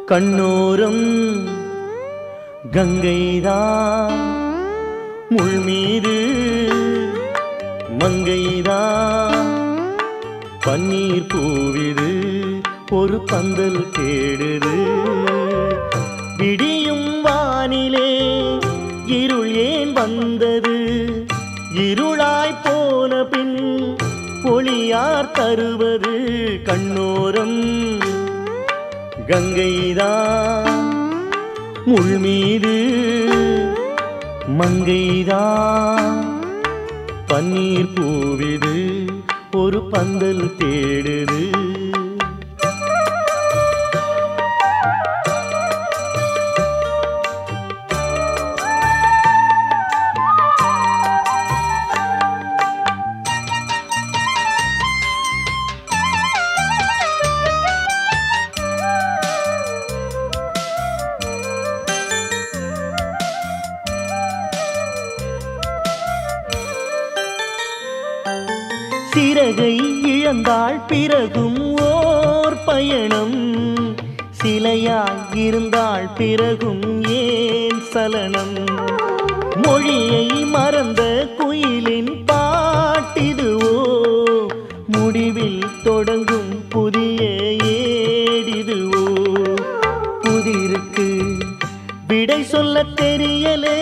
கண்ணோரம் கங்கைதான் முள் மீது மங்கைதான் பன்னீர் பூவிது ஒரு பந்தல் தேடுது விடியும் வானிலே இருள் ஏன் வந்தது இருளாய் போன பின் ஒளியார் தருவது கண்ணோரம் கங்கைதான் முள் மீது மங்கைதான் பன்னீர் பூவிது ஒரு பந்தல் தேடுது சிறகை இழந்தாள் பிறகும் ஓர் பயணம் சிலையாய் இருந்தாள் பிறகும் ஏன் சலனம் மொழியை மறந்த குயிலின் பாட்டிதுவோ முடிவில் தொடங்கும் புதிய ஏடிதுவோ புதிருக்கு விடை சொல்ல தெரியலே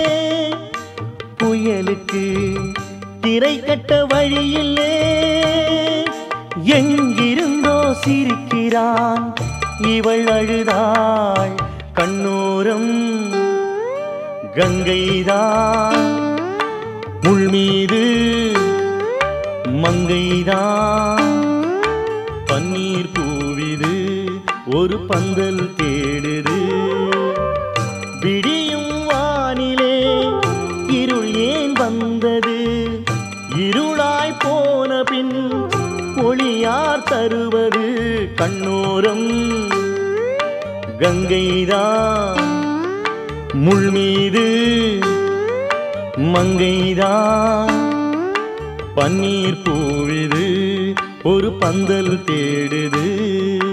புயலுக்கு திரை கட்ட வழியில்லே எங்கிருந்தோ சிரிக்கிறான் இவள் அழுதாள் கண்ணோரம் கங்கைதான் முள் மீது மங்கைதான் பன்னீர் பூவிது ஒரு பந்தல் தேடுது விடியும் வானிலே இருள் ஏன் வந்தது இருளாய் போன பின் ஒளியார் தருவது கண்ணோரம் கங்கைதான் முள் மீது மங்கைதான் பன்னீர் பூவிது ஒரு பந்தல் தேடுது